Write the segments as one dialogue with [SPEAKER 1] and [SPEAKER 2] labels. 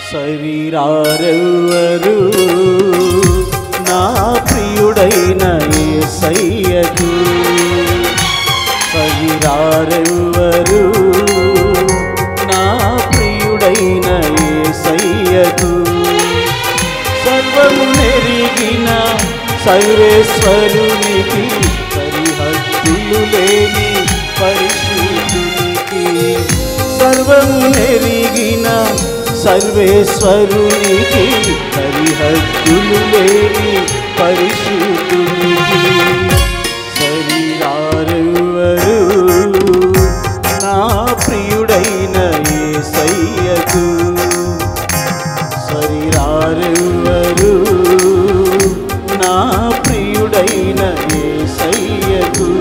[SPEAKER 1] శరీరారెవ్వరు నా ప్రియుడైన యేసయ్యకు శరీరారెవ్వరు నా ప్రియుడైన యేసయ్యకు సర్వము నెరిగిన సర్వేశ్వరునికి సరిహద్దులు లేని పరిశుద్ధునికి సర్వము నెరిగిన సర్వేశ్వరునికి సరిహద్దులు లేని పరిశుద్ధునికి శరీరారెవ్వరు నా ప్రియుడైన యేసయ్యకు శరీరారెవ్వరు నా ప్రియుడైన యేసయ్యకు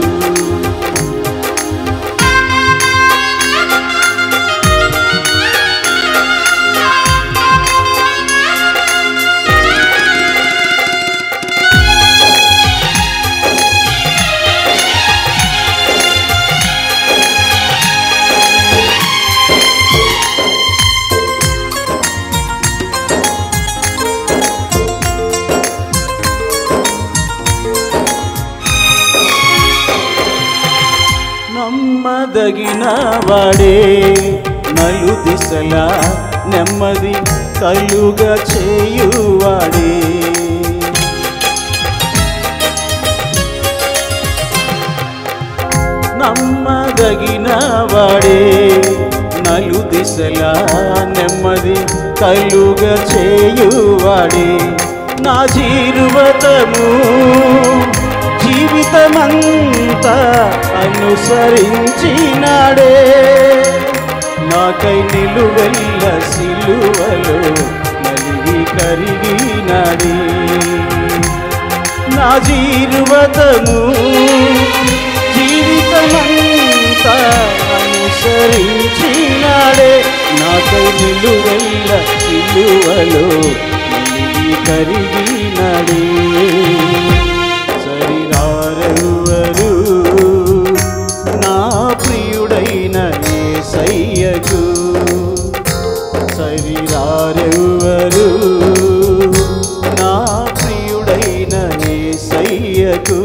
[SPEAKER 1] నమ్మదగిన వాడే నలు దిశల నెమ్మది కలుగా చేయువాడే నమ్మదగిన వాడే నలు దిశల నెమ్మది కలుగా చేయువాడే నా జీరువతము జీవితమంతా అనుసరించినాడే నాకై నిలువెల్ల సిలువలో నలిగి కరిగినాడే నా జీరువతము జీవితమంతా అనుసరించినాడే నాకై నిలువెల్ల సిలువలో నలిగి కరిగినాడే శరీరారెవ్వరు నా ప్రియుడైన యేసయ్యకు శరీరారెవ్వరు నా ప్రియుడైన యేసయ్యకు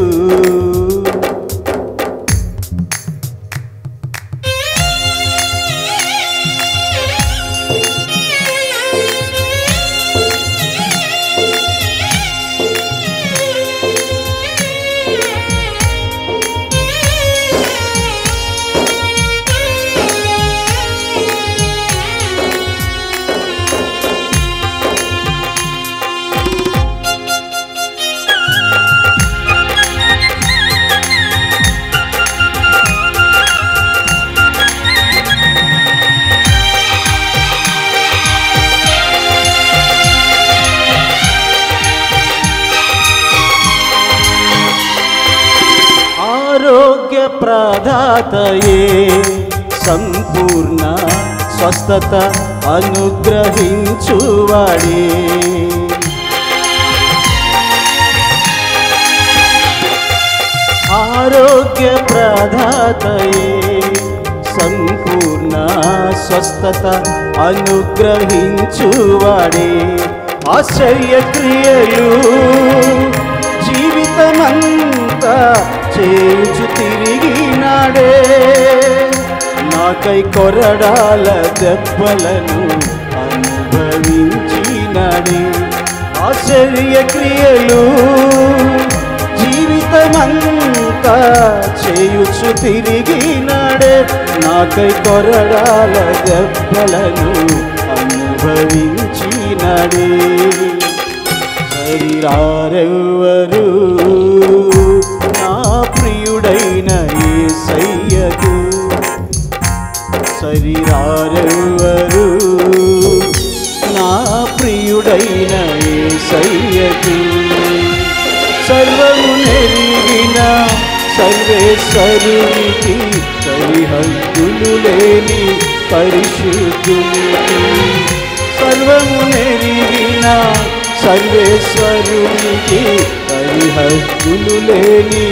[SPEAKER 1] ఆరోగ్య ప్రదాతయే సంపూర్ణ స్వస్థత అనుగ్రహించువాడే ఆరోగ్య ప్రదాతయే సంపూర్ణ స్వస్థత అనుగ్రహించువాడే ఆశ్చర్య క్రియలు జీవితమంతా చేయుచు తిరిగినాడే నాకై కొరడాల దెబ్బలను అనుభవించినాడే ఆశ్చర్య క్రియలు జీవితమంతా చేయుచు తిరిగినాడే నాకై కొరడాల దెబ్బలను అనుభవించినాడే శరీరారెవ్వరు నా ప్రియుడైన యేసయ్యకు శరీరారెవ్వరు నా ప్రియుడైన యేసయ్యకు సర్వము నెరిగిన సర్వేశ్వరునికి సరిహద్దులు లేని పరిశుద్ధునికి సర్వము నెరిగిన సర్వేశ్వరునికి పరిహద్దులు లేని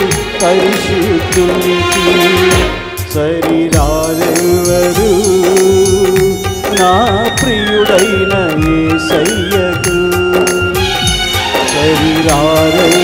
[SPEAKER 1] పరిశుద్ధునికి శరీరారెవరు నా ప్రియుడైన ఏసయ్యకు సరిరారయ్య